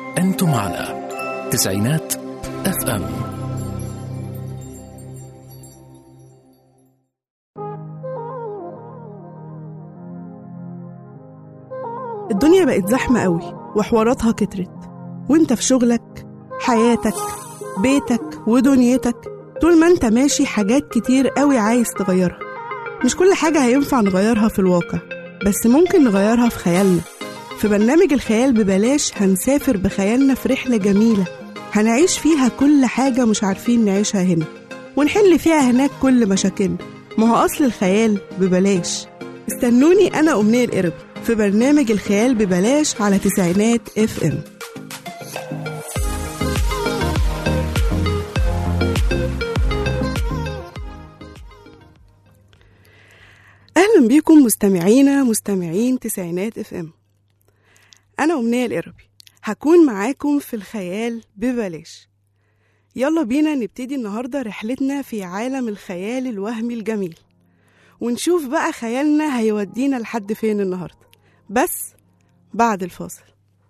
أنتم على تسعينات اف ام الدنيا بقت زحمة قوي وحواراتها كترت وانت في شغلك حياتك بيتك ودنيتك طول ما انت ماشي حاجات كتير قوي عايز تغيرها مش كل حاجة هينفع نغيرها في الواقع بس ممكن نغيرها في خيالنا في برنامج الخيال ببلاش هنسافر بخيالنا في رحلة جميلة هنعيش فيها كل حاجة مش عارفين نعيشها هنا ونحل فيها هناك كل مشاكلنا ما هو أصل الخيال ببلاش استنوني أنا أمنية القرب في برنامج الخيال ببلاش على تسعينات اف ام اهلا بيكم مستمعينا مستمعين تسعينات اف ام انا امنيه القربي هكون معاكم في الخيال ببلاش يلا بينا نبتدي النهارده رحلتنا في عالم الخيال الوهمي الجميل ونشوف بقى خيالنا هيودينا لحد فين النهارده بس بعد الفاصل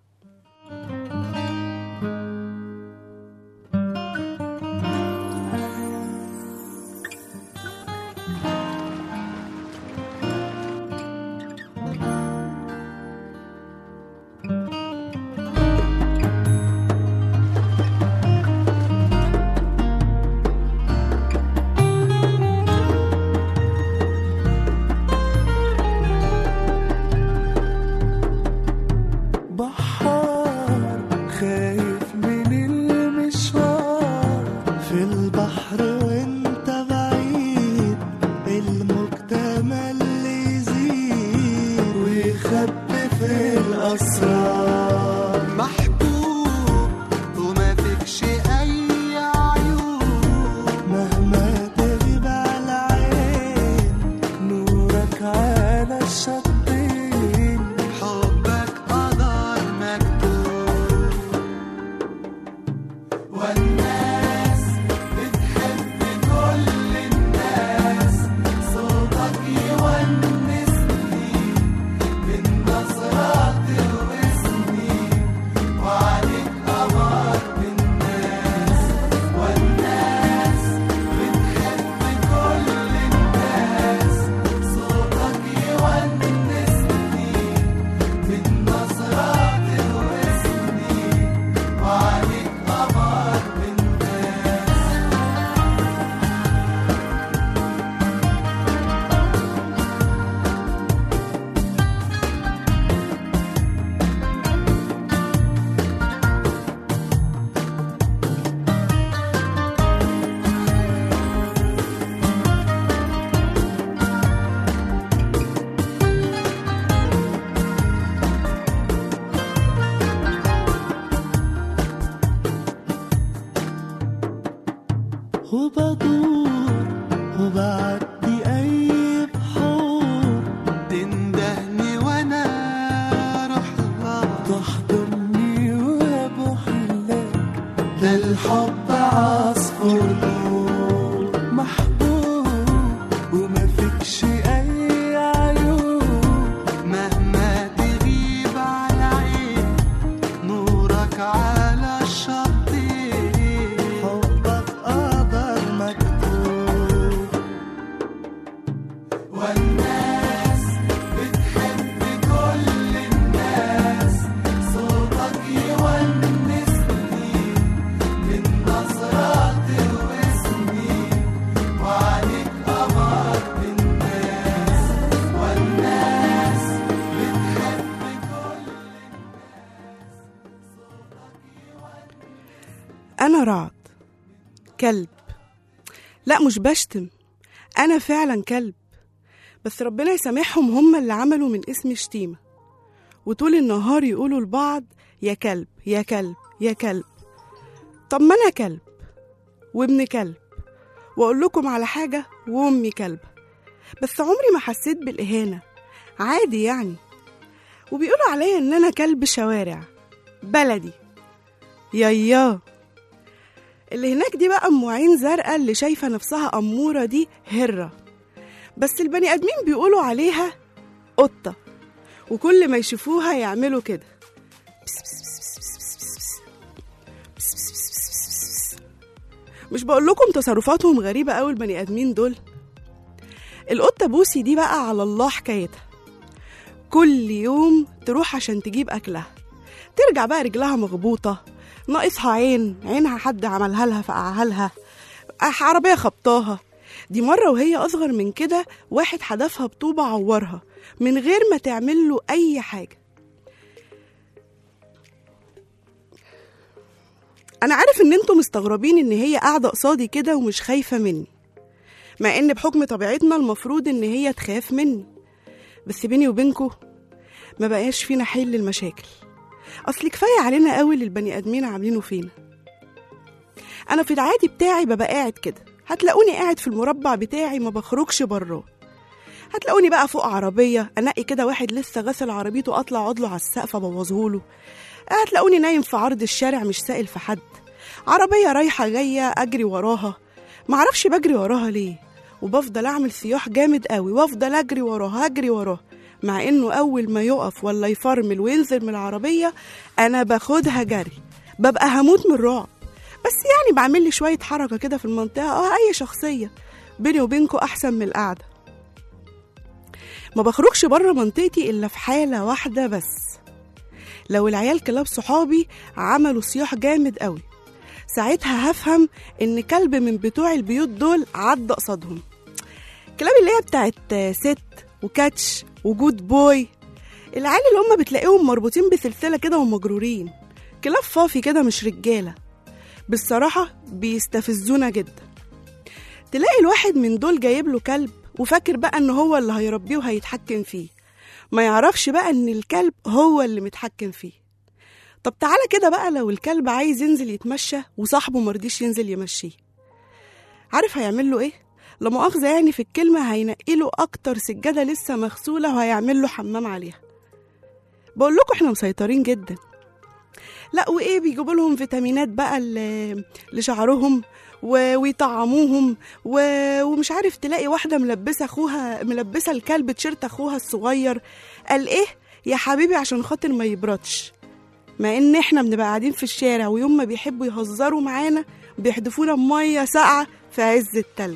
بحار خايف من المشوار في البحر وانت بعيد الموج تملي يزيد ويخبي في الاسرار محبوب وما فيكش اي عيوب مهما تغيب على العين نورك على الشطين حبك قدر مكتوب والناس بتحب كل الناس صوتك يونسني من نظرات واسمي وعليك قمر بالناس والناس بتحب كل الناس صوتك يونسني من نظرات واسمي وعليك قمر بالناس وبدور وبعدي أي بحور تندهني وأنا أروح لها تحضني وأبوح لك ده الحب عصفور نور محبوب وما فيكش أي عيوب مهما تغيب على عين نورك على الشطين حبك قدر مكتوب والناس بتحب كل الناس صوتك يونسني من نظرات واسمي وعليك قمر بالناس والناس بتحب كل انا رعد كلب لا مش بشتم انا فعلا كلب بس ربنا يسامحهم هم اللي عملوا من اسمي شتيمه وطول النهار يقولوا لبعض يا كلب يا كلب يا كلب طب ما انا كلب وابن كلب واقول لكم على حاجه وامي كلبه بس عمري ما حسيت بالاهانه عادي يعني وبيقولوا عليا ان انا كلب شوارع بلدي يايا اللي هناك دي بقى ام عين زرقاء اللي شايفه نفسها اموره دي هره بس البني ادمين بيقولوا عليها قطه وكل ما يشوفوها يعملوا كده بس بس بس بس بس بس بس. مش بقول لكم تصرفاتهم غريبة أوي البني آدمين دول القطة بوسي دي بقى على الله حكايتها كل يوم تروح عشان تجيب أكلها ترجع بقى رجلها مغبوطة ناقصها عين عينها حد عملها لها فقعها لها أح- عربية خبطاها دي مرة وهي أصغر من كده واحد حدفها بطوبة عورها من غير ما تعمل له أي حاجة أنا عارف إن انتوا مستغربين إن هي قاعدة قصادي كده ومش خايفة مني مع إن بحكم طبيعتنا المفروض إن هي تخاف مني بس بيني وبينكوا ما بقاش فينا حل للمشاكل أصل كفاية علينا قوي اللي البني آدمين عاملينه فينا أنا في العادي بتاعي ببقى قاعد كده هتلاقوني قاعد في المربع بتاعي ما بخرجش براه هتلاقوني بقى فوق عربية أنقي كده واحد لسه غسل عربيته أطلع عضله على السقف أبوظهوله هتلاقوني نايم في عرض الشارع مش سائل في حد عربية رايحة جاية أجري وراها معرفش بجري وراها ليه وبفضل أعمل صياح جامد قوي وأفضل أجري وراها أجري وراها مع إنه أول ما يقف ولا يفرمل وينزل من العربية أنا باخدها جري ببقى هموت من الرعب بس يعني بعمل لي شوية حركة كده في المنطقة اه أي شخصية بيني وبينكوا أحسن من القعدة ما بخرجش بره منطقتي إلا في حالة واحدة بس لو العيال كلاب صحابي عملوا صياح جامد قوي ساعتها هفهم إن كلب من بتوع البيوت دول عدى قصادهم كلاب اللي هي بتاعت ست وكاتش وجود بوي العيال اللي هم بتلاقيهم مربوطين بسلسلة كده ومجرورين كلاب فافي كده مش رجالة بالصراحة بيستفزونا جدا تلاقي الواحد من دول جايب له كلب وفاكر بقى ان هو اللي هيربيه وهيتحكم فيه ما يعرفش بقى ان الكلب هو اللي متحكم فيه طب تعالى كده بقى لو الكلب عايز ينزل يتمشى وصاحبه مرضيش ينزل يمشيه عارف هيعمل له ايه لا مؤاخذة يعني في الكلمة هينقله أكتر سجادة لسه مغسولة وهيعمل له حمام عليها بقول لكم احنا مسيطرين جدا لا وايه بيجيبوا لهم فيتامينات بقى ل- لشعرهم و- ويطعموهم و- ومش عارف تلاقي واحده ملبسه اخوها ملبسه الكلب تيشيرت اخوها الصغير قال ايه يا حبيبي عشان خاطر ما يبردش مع ان احنا بنبقى قاعدين في الشارع ويوم ما بيحبوا يهزروا معانا بيحدفونا بميه ساقعه في عز التلج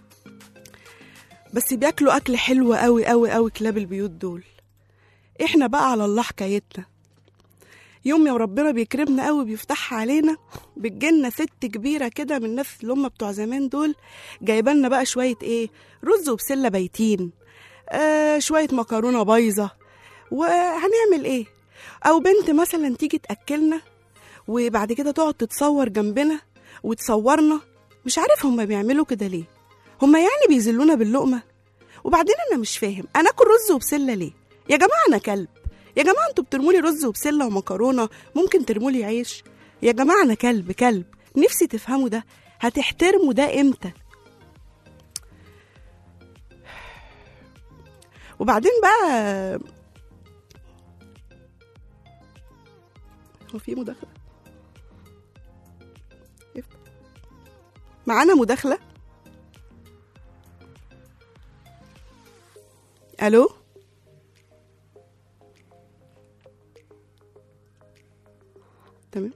بس بياكلوا اكل حلو قوي قوي قوي كلاب البيوت دول احنا بقى على الله حكايتنا يوم يا ربنا بيكرمنا قوي بيفتحها علينا بتجيلنا ست كبيرة كده من الناس اللي هم بتوع زمان دول جايبالنا بقى شوية ايه رز وبسلة بايتين آه شوية مكرونة بايظة وهنعمل ايه او بنت مثلا تيجي تأكلنا وبعد كده تقعد تتصور جنبنا وتصورنا مش عارف هما بيعملوا كده ليه هما يعني بيذلونا باللقمة وبعدين انا مش فاهم انا اكل رز وبسلة ليه يا جماعة انا كلب يا جماعة انتوا بترمولي رز وبسلة ومكرونة ممكن ترمولي عيش يا جماعة أنا كلب كلب نفسي تفهموا ده هتحترموا ده إمتى وبعدين بقى هو في مداخلة افتح. معانا مداخلة ألو تمام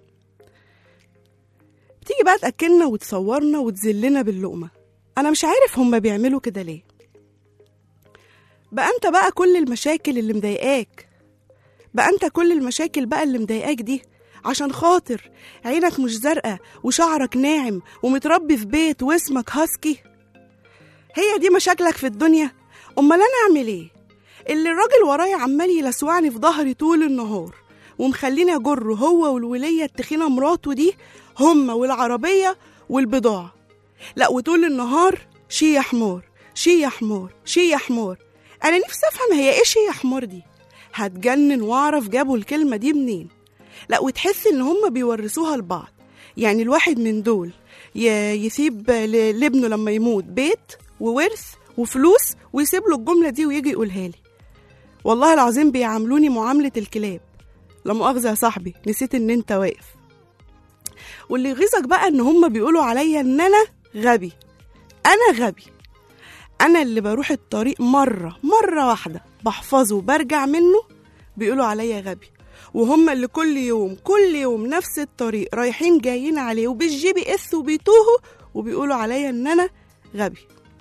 بتيجي بقى تأكلنا وتصورنا وتذلنا باللقمة أنا مش عارف هما بيعملوا كده ليه بقى أنت بقى كل المشاكل اللي مضايقاك بقى أنت كل المشاكل بقى اللي مضايقاك دي عشان خاطر عينك مش زرقاء وشعرك ناعم ومتربي في بيت واسمك هاسكي هي دي مشاكلك في الدنيا أمال أنا أعمل إيه اللي الراجل ورايا عمال يلسوعني في ظهري طول النهار ومخليني أجره هو والولية التخينة مراته دي هما والعربية والبضاعة لا وطول النهار شي يا حمار شي يا حمار شي يا حمار أنا نفسي أفهم هي إيه شي يا حمار دي هتجنن وأعرف جابوا الكلمة دي منين لا وتحس إن هما بيورثوها لبعض يعني الواحد من دول ي- يسيب ل- لابنه لما يموت بيت وورث وفلوس ويسيب له الجملة دي ويجي يقولها لي والله العظيم بيعاملوني معاملة الكلاب لا مؤاخذة يا صاحبي نسيت ان انت واقف واللي يغيظك بقى ان هم بيقولوا عليا ان انا غبي انا غبي انا اللي بروح الطريق مرة مرة واحدة بحفظه وبرجع منه بيقولوا عليا غبي وهم اللي كل يوم كل يوم نفس الطريق رايحين جايين عليه وبالجي بي اس وبيتوهوا وبيقولوا عليا ان انا غبي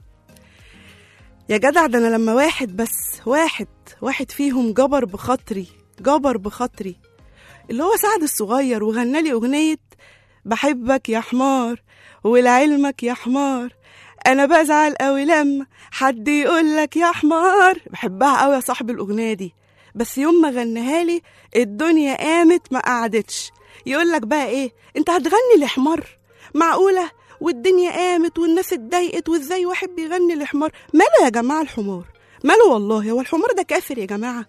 يا جدع ده انا لما واحد بس واحد واحد فيهم جبر بخاطري جبر بخاطري اللي هو سعد الصغير وغنى لي اغنيه بحبك يا حمار ولعلمك يا حمار انا بزعل قوي لما حد يقول لك يا حمار بحبها قوي يا صاحبي الاغنيه دي بس يوم ما غناها لي الدنيا قامت ما قعدتش يقول لك بقى ايه انت هتغني لحمار معقوله والدنيا قامت والناس اتضايقت وازاي واحد بيغني لحمار ماله يا جماعه الحمار ماله والله هو الحمار ده كافر يا جماعه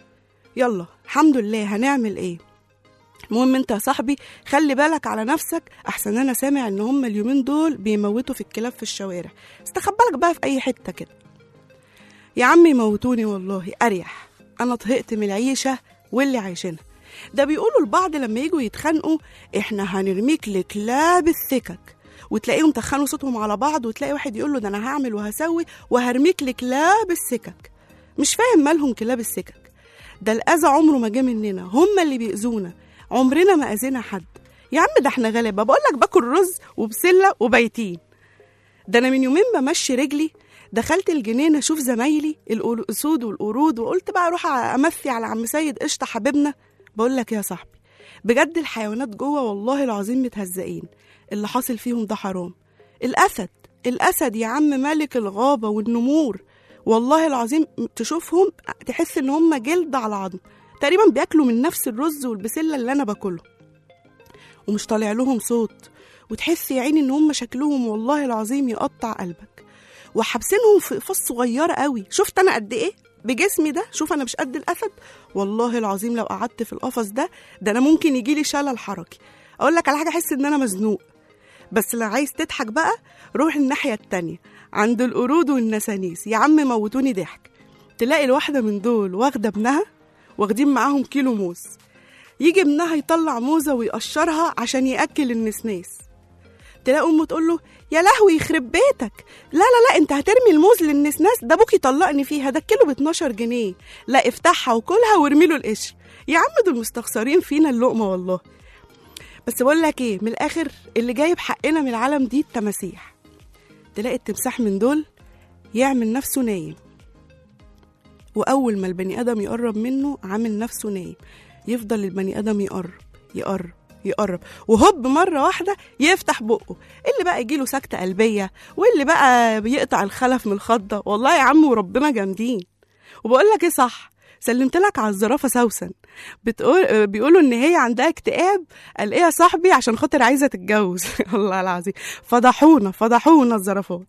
يلا الحمد لله هنعمل ايه المهم انت يا صاحبي خلي بالك على نفسك احسن انا سامع ان هم اليومين دول بيموتوا في الكلاب في الشوارع استخبى لك بقى في اي حته كده يا عم يموتوني والله اريح انا طهقت من العيشه واللي عايشينها ده بيقولوا البعض لما يجوا يتخانقوا احنا هنرميك لكلاب السكك وتلاقيهم تخانوا صوتهم على بعض وتلاقي واحد يقول له ده انا هعمل وهسوي وهرميك لكلاب السكك مش فاهم مالهم كلاب السكك ده الاذى عمره ما جه مننا هم اللي بيأذونا عمرنا ما اذينا حد يا عم ده احنا غلابه بقول لك باكل رز وبسله وبيتين ده انا من يومين بمشي رجلي دخلت الجنينه اشوف زمايلي الاسود والقرود وقلت بقى اروح امثي على عم سيد قشطه حبيبنا بقول لك يا صاحبي بجد الحيوانات جوه والله العظيم متهزقين اللي حاصل فيهم ده حرام الاسد الاسد يا عم ملك الغابه والنمور والله العظيم تشوفهم تحس ان هم جلد على عظم تقريبا بياكلوا من نفس الرز والبسله اللي انا باكله ومش طالع لهم صوت وتحس يا عيني ان هم شكلهم والله العظيم يقطع قلبك وحابسينهم في قفص صغيره قوي شفت انا قد ايه بجسمي ده شوف انا مش قد الاسد والله العظيم لو قعدت في القفص ده ده انا ممكن يجي لي شلل حركي اقول لك على حاجه احس ان انا مزنوق بس لو عايز تضحك بقى روح الناحيه التانية عند القرود والنسانيس يا عم موتوني ضحك تلاقي الواحده من دول واخده ابنها واخدين معاهم كيلو موز يجي ابنها يطلع موزه ويقشرها عشان ياكل النسناس تلاقي امه تقول له يا لهوي يخرب بيتك لا لا لا انت هترمي الموز للنسناس ده ابوك يطلقني فيها ده الكيلو ب 12 جنيه لا افتحها وكلها وارمي له القشر يا عم دول مستخسرين فينا اللقمه والله بس بقول لك ايه من الاخر اللي جايب حقنا من العالم دي التماسيح تلاقي التمساح من دول يعمل نفسه نايم واول ما البني ادم يقرب منه عامل نفسه نايم يفضل البني ادم يقرب يقرب يقرب وهوب مره واحده يفتح بقه اللي بقى يجيله سكته قلبيه واللي بقى بيقطع الخلف من الخضه والله يا عم وربنا جامدين وبقول لك ايه صح سلمت لك على الزرافه سوسن بتقول بيقولوا ان هي عندها اكتئاب قال ايه يا صاحبي عشان خاطر عايزه تتجوز والله العظيم فضحونا فضحونا الزرافات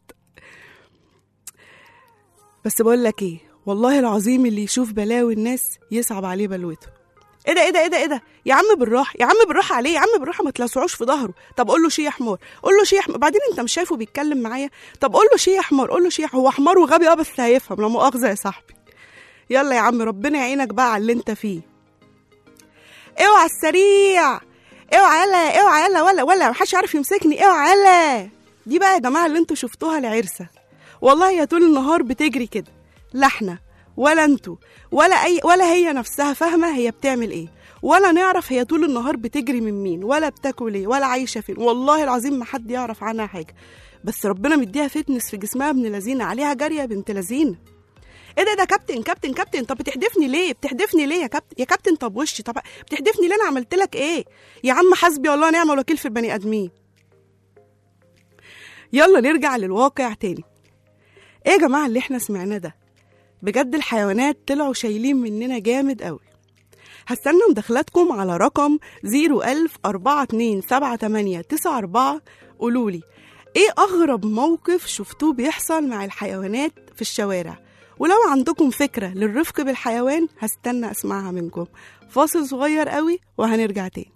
بس بقول لك ايه والله العظيم اللي يشوف بلاوي الناس يصعب عليه بلوته ايه ده ايه ده ايه ده ايه ده يا عم بالراحه يا عم بالراحه عليه يا عم بالراحه ما تلسعوش في ظهره طب قول له شي يا حمار قول له شي يا حمار بعدين انت مش شايفه بيتكلم معايا طب قول له شي يا حمار قول له شي يا حمار هو حمار وغبي اه بس هيفهم لا مؤاخذه يا صاحبي يلا يا عم ربنا يعينك بقى على اللي انت فيه اوعى السريع اوعى يلا اوعى يلا ولا ولا محدش عارف يمسكني اوعى يلا دي بقى يا جماعه اللي انتوا شفتوها العرسه والله يا طول النهار بتجري كده لا احنا ولا انتوا ولا اي ولا هي نفسها فاهمه هي بتعمل ايه ولا نعرف هي طول النهار بتجري من مين ولا بتاكل ايه ولا عايشه فين والله العظيم ما حد يعرف عنها حاجه بس ربنا مديها فتنس في جسمها ابن لذينه عليها جاريه بنت لذينه ايه ده ده كابتن كابتن كابتن طب بتحدفني ليه بتحدفني ليه يا كابتن يا كابتن طب وشي طب بتحدفني ليه انا عملت لك ايه يا عم حسبي والله نعم الوكيل في البني ادمين يلا نرجع للواقع تاني ايه يا جماعه اللي احنا سمعناه ده بجد الحيوانات طلعوا شايلين مننا جامد قوي هستنى مداخلاتكم على رقم 010427894 قولولي ايه اغرب موقف شفتوه بيحصل مع الحيوانات في الشوارع ولو عندكم فكرة للرفق بالحيوان هستنى اسمعها منكم فاصل صغير قوي وهنرجع تاني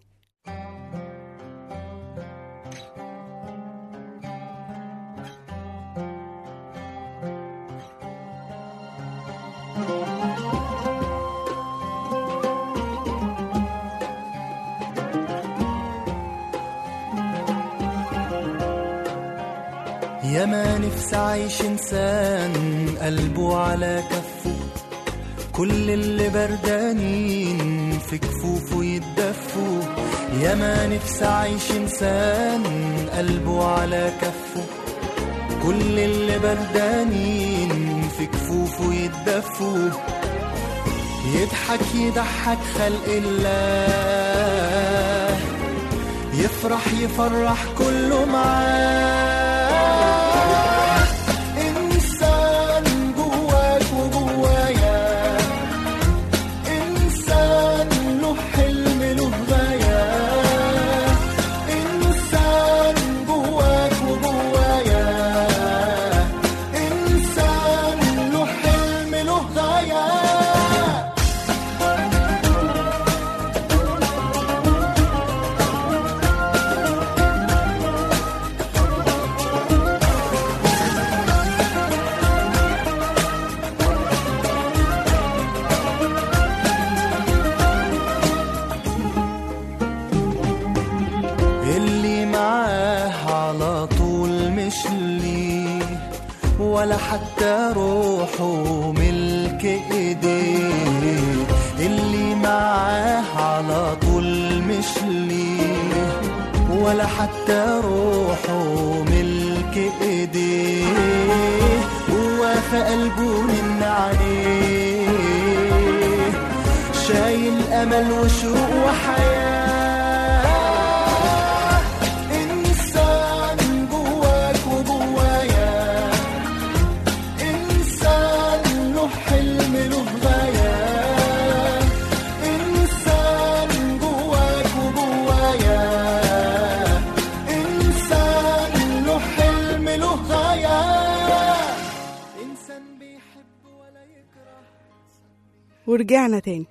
يا ما نفسي عايش انسان قلبه على كفه كل اللي بردانين في كفوفه يتدفوا يا ما نفسي أعيش إنسان قلبه على كفه كل اللي بردانين في كفوفه يتدفوا يضحك يضحك خلق الله يفرح يفرح كله معاه إنسان جواك وجوايا إنسان له حلم له غاية إنسان جواك وجوايا إنسان له حلم له غاية اللي معاه على طول مش ليه ولا حتى روحه ملك ايديه اللي معاه على طول مش ليه ولا حتى روحه ملك ايديه هو في قلبه من عليه شايل امل وشوق وحياه انسان جواك وجوايا انسان له حلم له غايه انسان جواك وجوايا انسان له حلم له غايه انسان بيحب ولا يكره ورجعنا تاني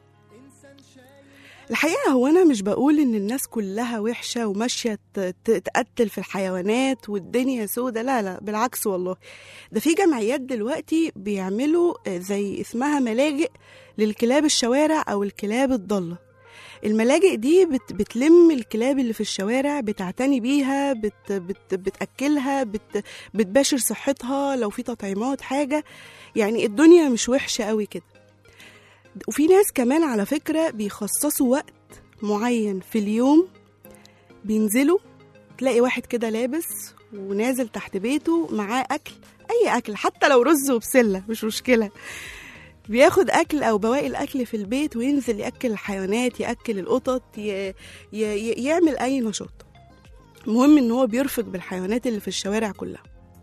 الحقيقة هو أنا مش بقول إن الناس كلها وحشة وماشية ت- ت- تقتل في الحيوانات والدنيا سودة لا لا بالعكس والله ده في جمعيات دلوقتي بيعملوا آه، زي اسمها ملاجئ للكلاب الشوارع أو الكلاب الضالة الملاجئ دي بت بتلم الكلاب اللي في الشوارع بتعتني بيها بت بت بتأكلها بت بتباشر صحتها لو في تطعيمات حاجة يعني الدنيا مش وحشة قوي كده وفي ناس كمان على فكرة بيخصصوا وقت معين في اليوم بينزلوا تلاقي واحد كده لابس ونازل تحت بيته معاه أكل أي أكل حتى لو رز وبسلة مش مشكلة بياخد أكل أو بواقي الأكل في البيت وينزل يأكل الحيوانات يأكل القطط ي... ي... ي... يعمل أي نشاط المهم إن هو بيرفق بالحيوانات اللي في الشوارع كلها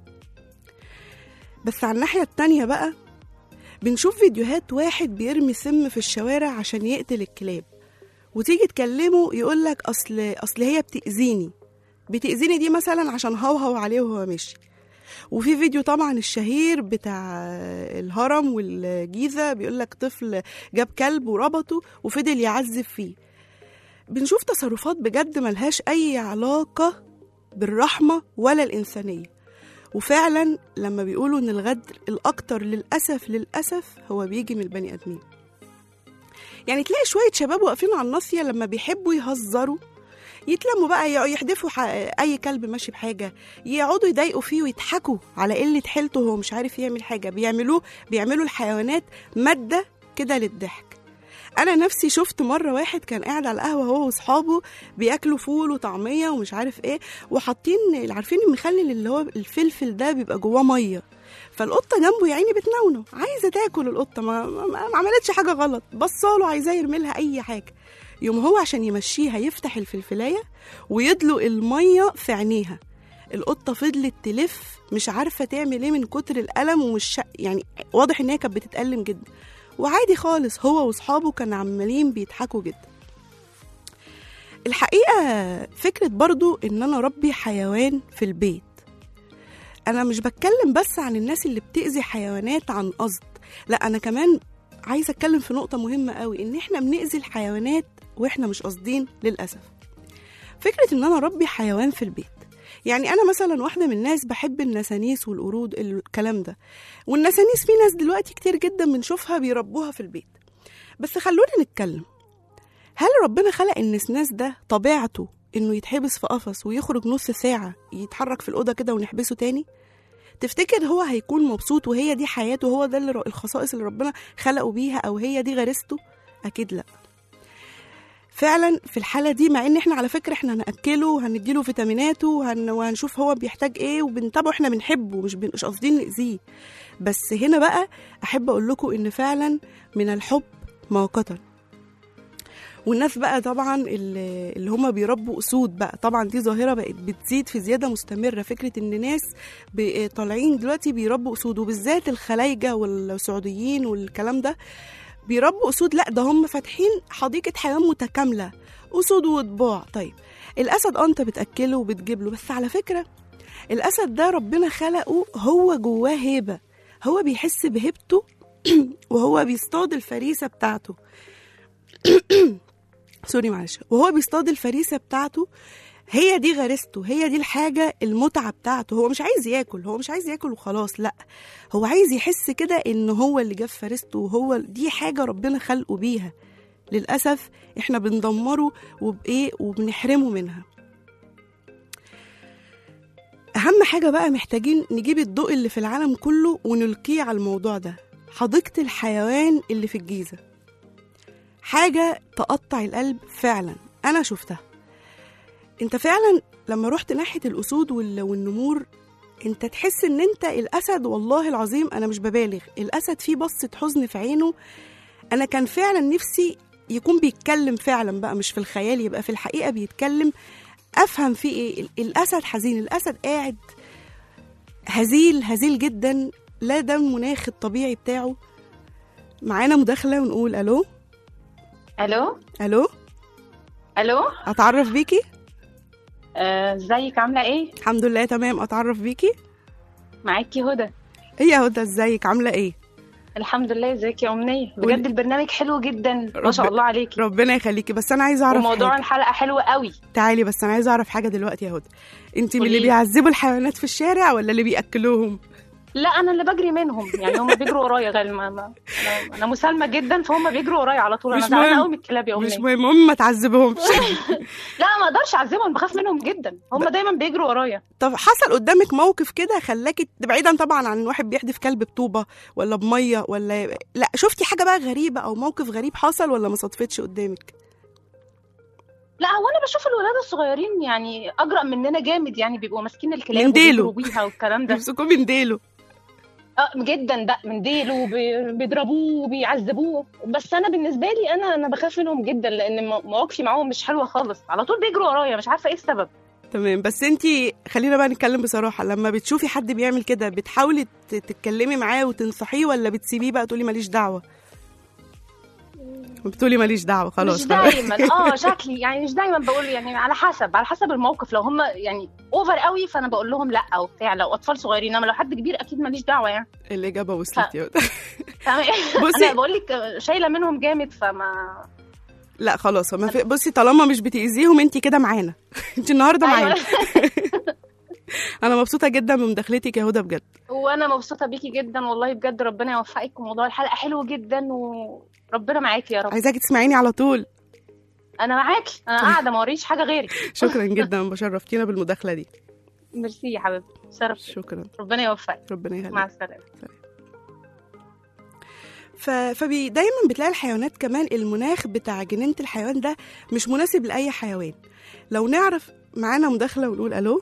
بس على الناحية التانية بقى بنشوف فيديوهات واحد بيرمي سم في الشوارع عشان يقتل الكلاب وتيجي تكلمه يقولك اصل اصل هي بتأذيني بتأذيني دي مثلا عشان هوهو عليه وهو ماشي وفي فيديو طبعا الشهير بتاع الهرم والجيزة بيقولك طفل جاب كلب وربطه وفضل يعذب فيه بنشوف تصرفات بجد ملهاش أي علاقة بالرحمة ولا الإنسانية وفعلا لما بيقولوا ان الغدر الاكتر للاسف للاسف هو بيجي من البني ادمين يعني تلاقي شويه شباب واقفين على الناصيه لما بيحبوا يهزروا يتلموا بقى يق- يحدفوا ح- اي كلب ماشي بحاجه يقعدوا يضايقوا فيه ويضحكوا على قله حيلته وهو مش عارف يعمل حاجه بيعملوه بيعملوا الحيوانات ماده كده للضحك انا نفسي شفت مره واحد كان قاعد على القهوه هو واصحابه بياكلوا فول وطعميه ومش عارف ايه وحاطين عارفين المخلل اللي هو الفلفل ده بيبقى جواه ميه فالقطه جنبه يا عيني بتنونه عايزه تاكل القطه ما, ما, ما عملتش حاجه غلط بصاله عايزاه يرمي لها اي حاجه يوم هو عشان يمشيها يفتح الفلفلايه ويدلق الميه في عينيها القطه فضلت تلف مش عارفه تعمل ايه من كتر الالم ومش شا- يعني واضح ان هي كانت بتتالم جدا وعادي خالص هو واصحابه كانوا عمالين بيضحكوا جدا الحقيقه فكره برضو ان انا اربي حيوان في البيت انا مش بتكلم بس عن الناس اللي بتأذي حيوانات عن قصد لا انا كمان عايزه اتكلم في نقطه مهمه قوي ان احنا بنأذي الحيوانات واحنا مش قاصدين للاسف فكره ان انا اربي حيوان في البيت يعني انا مثلا واحده من الناس بحب النسانيس والقرود الكلام ده والنسانيس في ناس دلوقتي كتير جدا بنشوفها بيربوها في البيت بس خلونا نتكلم هل ربنا خلق النسناس ده طبيعته انه يتحبس في قفص ويخرج نص ساعه يتحرك في الاوضه كده ونحبسه تاني تفتكر هو هيكون مبسوط وهي دي حياته هو ده اللي ر- الخصائص اللي ربنا خلقه بيها او هي دي غريزته اكيد لا فعلا في الحاله دي مع ان احنا على فكره احنا هناكله وهنديله فيتاميناته وهن... وهنشوف هو بيحتاج ايه وبنتابعه احنا بنحبه مش بن... مش قاصدين ناذيه بس هنا بقى احب اقول لكم ان فعلا من الحب مؤقتا والناس بقى طبعا اللي اللي هم بيربوا اسود بقى طبعا دي ظاهره بقت بتزيد في زياده مستمره فكره ان ناس ب- طالعين دلوقتي بيربوا اسود وبالذات الخلايجه والسعوديين والكلام ده بيربوا اسود لا ده هم فاتحين حديقه حيوان متكامله اسود وطباع طيب الاسد اه انت بتاكله وبتجيب له بس على فكره الاسد ده ربنا خلقه هو جواه هيبه هو بيحس بهيبته وهو بيصطاد الفريسه بتاعته سوري معلش وهو بيصطاد الفريسه بتاعته هي دي غريزته هي دي الحاجة المتعة بتاعته هو مش عايز ياكل هو مش عايز ياكل وخلاص لا هو عايز يحس كده ان هو اللي جاب فريسته وهو دي حاجة ربنا خلقه بيها للأسف احنا بندمره وبإيه وبنحرمه منها أهم حاجة بقى محتاجين نجيب الضوء اللي في العالم كله ونلقيه على الموضوع ده حديقة الحيوان اللي في الجيزة حاجة تقطع القلب فعلا أنا شفتها انت فعلا لما رحت ناحية الأسود وال- والنمور انت تحس ان انت الأسد والله العظيم أنا مش ببالغ الأسد فيه بصة حزن في عينه أنا كان فعلا نفسي يكون بيتكلم فعلا بقى مش في الخيال يبقى في الحقيقة بيتكلم أفهم فيه إيه ال- الأسد حزين الأسد قاعد هزيل هزيل جدا لا ده المناخ الطبيعي بتاعه معانا مداخلة ونقول ألو الو ألو الو أتعرف بيكي آه، ازيك عامله ايه الحمد لله تمام أتعرف بيكي معاكي هدى ايه يا هدى ازيك عامله ايه الحمد لله ازيك يا امنيه قولي. بجد البرنامج حلو جدا ما رب- شاء الله عليكي ربنا يخليكي بس انا عايزه اعرف وموضوع حاجة. الحلقه حلو قوي تعالي بس انا عايزه اعرف حاجه دلوقتي يا هدى انت من اللي قوليلي. بيعذبوا الحيوانات في الشارع ولا اللي بياكلوهم لا انا اللي بجري منهم يعني هم بيجروا ورايا غير ما ما- انا أنا مسالمه جدا فهم بيجروا ورايا على طول انا مش زعلانه مهم. قوي من الكلاب يا مش امنيه مهم هم ما تعذبهمش لا ما اقدرش اعذبهم بخاف منهم جدا هم دايما بيجروا ورايا طب حصل قدامك موقف كده خلاكي بعيدا طبعا عن واحد بيحدف كلب بطوبه ولا بميه ولا لا شفتي حاجه بقى غريبه او موقف غريب حصل ولا ما صدفتش قدامك لا هو انا بشوف الولاد الصغيرين يعني اجرأ مننا جامد يعني بيبقوا ماسكين الكلاب من ديله. وبيجروا بيها والكلام ده يمسكوا من ديله اه جدا ده من ديله وبي- بيضربوه وبيعذبوه بس انا بالنسبه لي انا انا بخاف منهم جدا لان مو- مواقفي معاهم مش حلوه خالص على طول بيجروا ورايا مش عارفه ايه السبب تمام بس انت خلينا بقى نتكلم بصراحه لما بتشوفي حد بيعمل كده بتحاولي ت- تتكلمي معاه وتنصحيه ولا بتسيبيه بقى تقولي ماليش دعوه بتقولي ماليش دعوه خلاص مش دايما اه شكلي يعني مش دايما بقول يعني على حسب على حسب الموقف لو هم يعني اوفر قوي فانا بقول لهم لا او بتاع لو اطفال صغيرين انما لو حد كبير اكيد ماليش دعوه يعني الاجابه وصلت يا فاهمة؟ بصي- انا بقول لك شايله منهم جامد فما لا خلاص ما في بصي طالما مش بتاذيهم انت كده معانا انت النهارده معانا انا مبسوطه جدا من مداخلتك يا هدى بجد وانا مبسوطه بيكي جدا والله بجد ربنا يوفقك وموضوع الحلقه حلو جدا وربنا معاكي يا رب عايزاكي تسمعيني على طول انا معاكي انا قاعده ما وريش حاجه غيرك شكرا جدا بشرفتينا بالمداخله دي ميرسي يا حبيبتي شرف شكرا ربنا يوفقك ربنا مع يخليك السلامه ف... فبي دايما بتلاقي الحيوانات كمان المناخ بتاع جنينه الحيوان ده مش مناسب لاي حيوان لو نعرف معانا مداخله ونقول الو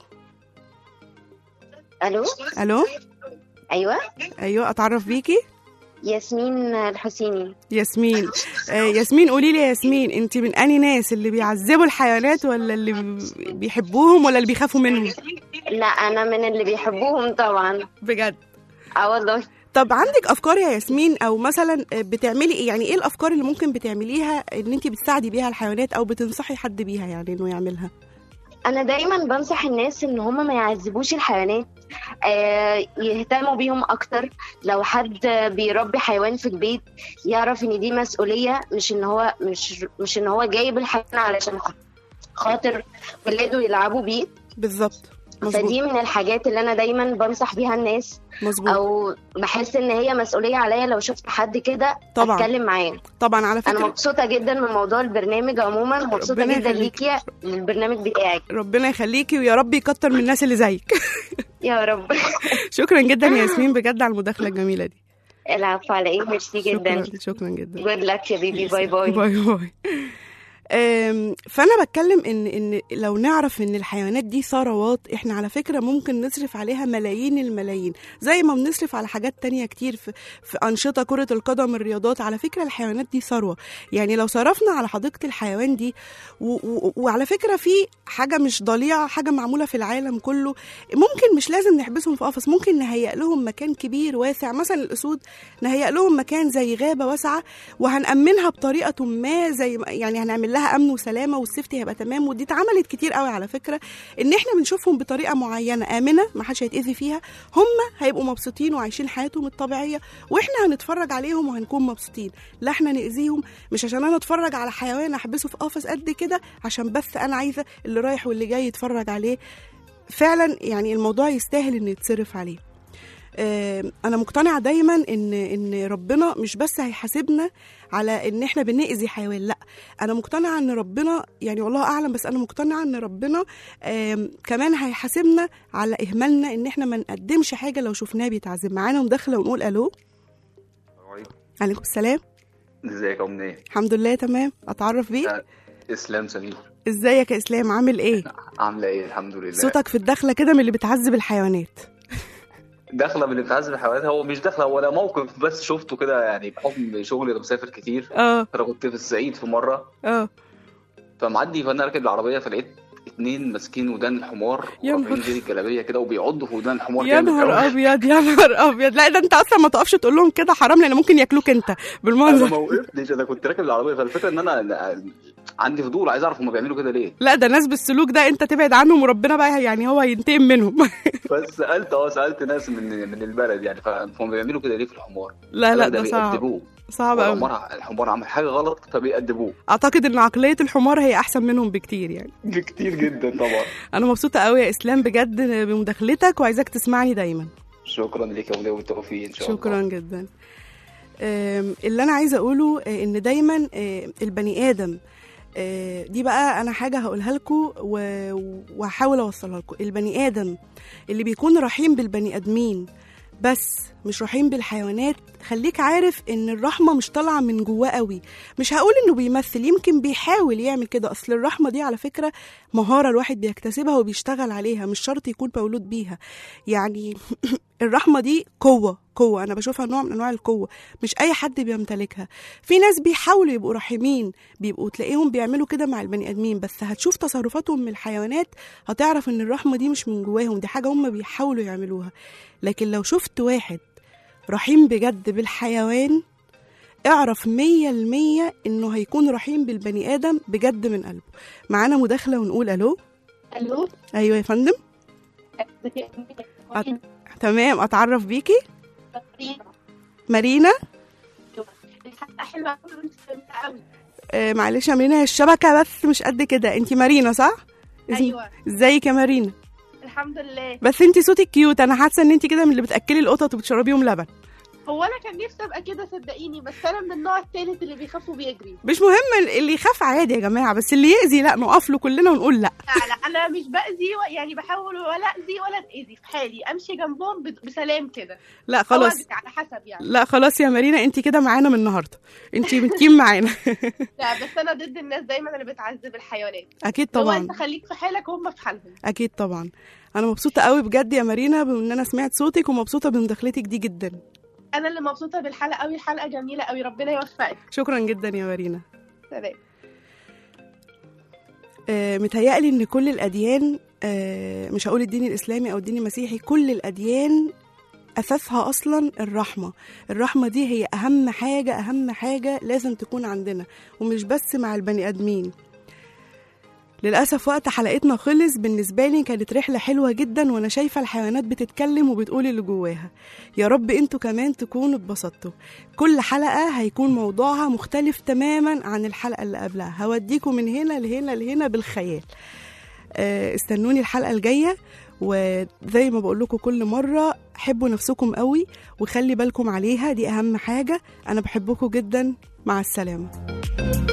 الو الو ايوه ايوه اتعرف بيكي ياسمين الحسيني ياسمين آه ياسمين قولي لي يا ياسمين انت من اني ناس اللي بيعذبوا الحيوانات ولا اللي بي- بيحبوهم ولا اللي بيخافوا منهم لا انا من اللي بيحبوهم طبعا بجد اه والله طب عندك افكار يا ياسمين او مثلا بتعملي ايه يعني ايه الافكار اللي ممكن بتعمليها ان انت بتساعدي بيها الحيوانات او بتنصحي حد بيها يعني انه يعملها انا دايما بنصح الناس ان هم ما يعذبوش الحيوانات آه يهتموا بيهم اكتر لو حد بيربي حيوان في البيت يعرف ان دي مسؤوليه مش ان هو مش مش ان هو جايب الحيوان علشان خاطر ولاده يلعبوا بيه بالظبط مظبوط فدي من الحاجات اللي انا دايما بنصح بيها الناس مظبوط او بحس ان هي مسؤوليه عليا لو شفت حد كده طبعا. اتكلم معاه طبعا على انا فكره مبسوطه جدا من موضوع البرنامج عموما مبسوطه ربنا جدا يخليك. ليكي البرنامج بتاعك ربنا يخليكي ويا رب يكتر من الناس اللي زيك يا رب شكرا جدا يا ياسمين بجد على المداخله الجميله دي العفو على ايه ميرسي جدا شكرا شكرا جدا جود لك يا بيبي باي باي باي باي أم، فانا بتكلم ان ان لو نعرف ان الحيوانات دي ثروات احنا على فكره ممكن نصرف عليها ملايين الملايين زي ما بنصرف على حاجات تانية كتير في, في انشطه كره القدم الرياضات على فكره الحيوانات دي ثروه يعني لو صرفنا على حديقه الحيوان دي و و وعلى فكره في حاجه مش ضليعه حاجه معموله في العالم كله ممكن مش لازم نحبسهم في قفص ممكن نهيئ لهم مكان كبير واسع مثلا الاسود نهيئ لهم مكان زي غابه واسعه وهنأمنها بطريقه ما زي ما- يعني هنعمل لها امن وسلامه والسيفتي هيبقى تمام ودي اتعملت كتير قوي على فكره ان احنا بنشوفهم بطريقه معينه امنه ما حدش هيتاذي فيها هم هيبقوا مبسوطين وعايشين حياتهم الطبيعيه واحنا هنتفرج عليهم وهنكون مبسوطين لا احنا ناذيهم مش عشان انا اتفرج على حيوان احبسه في قفص قد كده عشان بس انا عايزه اللي رايح واللي جاي يتفرج عليه فعلا يعني الموضوع يستاهل ان يتصرف عليه آه، انا مقتنعه دايما ان ان ربنا مش بس هيحاسبنا على ان احنا بنأذي حيوان لا انا مقتنعه ان ربنا يعني والله اعلم بس انا مقتنعه ان ربنا آم، كمان هيحاسبنا على اهمالنا ان احنا ما نقدمش حاجه لو شفناه بيتعذب معانا مداخله ونقول الو عليكم السلام ازيك يا امنيه الحمد لله تمام اتعرف بيك آه، اسلام سمير ازيك يا اسلام عامل ايه عامله ايه الحمد لله صوتك في الدخله كده من اللي بتعذب الحيوانات داخله من اللي بتعذب الحيوانات هو مش داخله هو ده موقف بس شفته كده يعني بحكم شغلي انا مسافر كتير اه انا كنت في الصعيد في مره اه فمعدي فانا راكب العربيه فلقيت اتنين ماسكين ودان الحمار يا ورافعين نهار. زي الجلابيه كده وبيعضوا في ودان الحمار يا جامد نهار قوي. ابيض يا نهار ابيض لا ده انت اصلا ما تقفش تقول لهم كده حرام لان ممكن ياكلوك انت انا بالمنظر ما وقفتش انا كنت راكب العربيه فالفكره ان انا أنا عندي فضول عايز اعرف هم بيعملوا كده ليه لا ده ناس بالسلوك ده انت تبعد عنهم وربنا بقى يعني هو ينتقم منهم فسالت اه سالت ناس من من البلد يعني فهم بيعملوا كده ليه في الحمار لا لا ده ده صعب بيأدبوه صعب قوي الحمار الحمار عمل حاجه غلط فبيأدبوه اعتقد ان عقليه الحمار هي احسن منهم بكتير يعني بكتير جدا طبعا انا مبسوطه قوي يا اسلام بجد بمداخلتك وعايزاك تسمعني دايما شكرا لك يا وليه والتوفيق ان شاء الله شكرا جدا آم، اللي انا عايزه اقوله آه، ان دايما آه، البني ادم آه، دي بقى انا حاجه هقولها لكم وهحاول اوصلها لكم البني ادم اللي بيكون رحيم بالبني ادمين بس مش رحيم بالحيوانات خليك عارف ان الرحمه مش طالعه من جواه قوي مش هقول انه بيمثل يمكن بيحاول يعمل كده اصل الرحمه دي على فكره مهاره الواحد بيكتسبها وبيشتغل عليها مش شرط يكون مولود بيها يعني الرحمه دي قوه قوه انا بشوفها نوع من انواع القوه مش اي حد بيمتلكها في ناس بيحاولوا يبقوا رحيمين بيبقوا تلاقيهم بيعملوا كده مع البني ادمين بس هتشوف تصرفاتهم من الحيوانات هتعرف ان الرحمه دي مش من جواهم دي حاجه هم بيحاولوا يعملوها لكن لو شفت واحد رحيم بجد بالحيوان اعرف مية المية انه هيكون رحيم بالبني ادم بجد من قلبه معانا مداخلة ونقول الو الو ايوه يا فندم أت- تمام اتعرف بيكي مارينا حلوه قوي آه معلش يا مارينا هي الشبكة بس مش قد كده انتي مارينا صح؟ اسم- ايوه ازيك يا مارينا الحمد لله بس انتي صوتك كيوت انا حاسة ان انتي كده من اللي بتأكلي القطط وبتشربيهم لبن هو انا كان نفسي ابقى كده صدقيني بس انا من النوع التالت اللي بيخاف وبيجري مش مهم اللي يخاف عادي يا جماعة بس اللي يأذي لا نقف له كلنا ونقول لا لا لا انا مش باذي و- يعني بحاول ولا اذي ولا اتاذي في حالي امشي جنبهم ب- بسلام كده لا أو خلاص أجري على حسب يعني لا خلاص يا مارينا انت كده معانا من النهارده انت بتكين معانا لا بس انا ضد الناس دايما اللي بتعذب الحيوانات اكيد هو طبعا انت خليك في حالك وهم في حالهم اكيد طبعا انا مبسوطه قوي بجد يا مارينا بان انا سمعت صوتك ومبسوطه بمداخلتك دي جدا انا اللي مبسوطه بالحلقه قوي الحلقه جميله قوي ربنا يوفقك شكرا جدا يا مارينا سلام آه متهيألي ان كل الاديان آه مش هقول الدين الاسلامي او الدين المسيحي كل الاديان اساسها اصلا الرحمه الرحمه دي هي اهم حاجه اهم حاجه لازم تكون عندنا ومش بس مع البني ادمين للأسف وقت حلقتنا خلص بالنسبة لي كانت رحلة حلوة جدا وأنا شايفة الحيوانات بتتكلم وبتقول اللي جواها يا رب انتوا كمان تكونوا اتبسطتوا كل حلقة هيكون موضوعها مختلف تماما عن الحلقة اللي قبلها هوديكم من هنا لهنا لهنا بالخيال آه، استنوني الحلقة الجاية وزي ما بقول لكم كل مرة حبوا نفسكم قوي وخلي بالكم عليها دي أهم حاجة أنا بحبكم جدا مع السلامة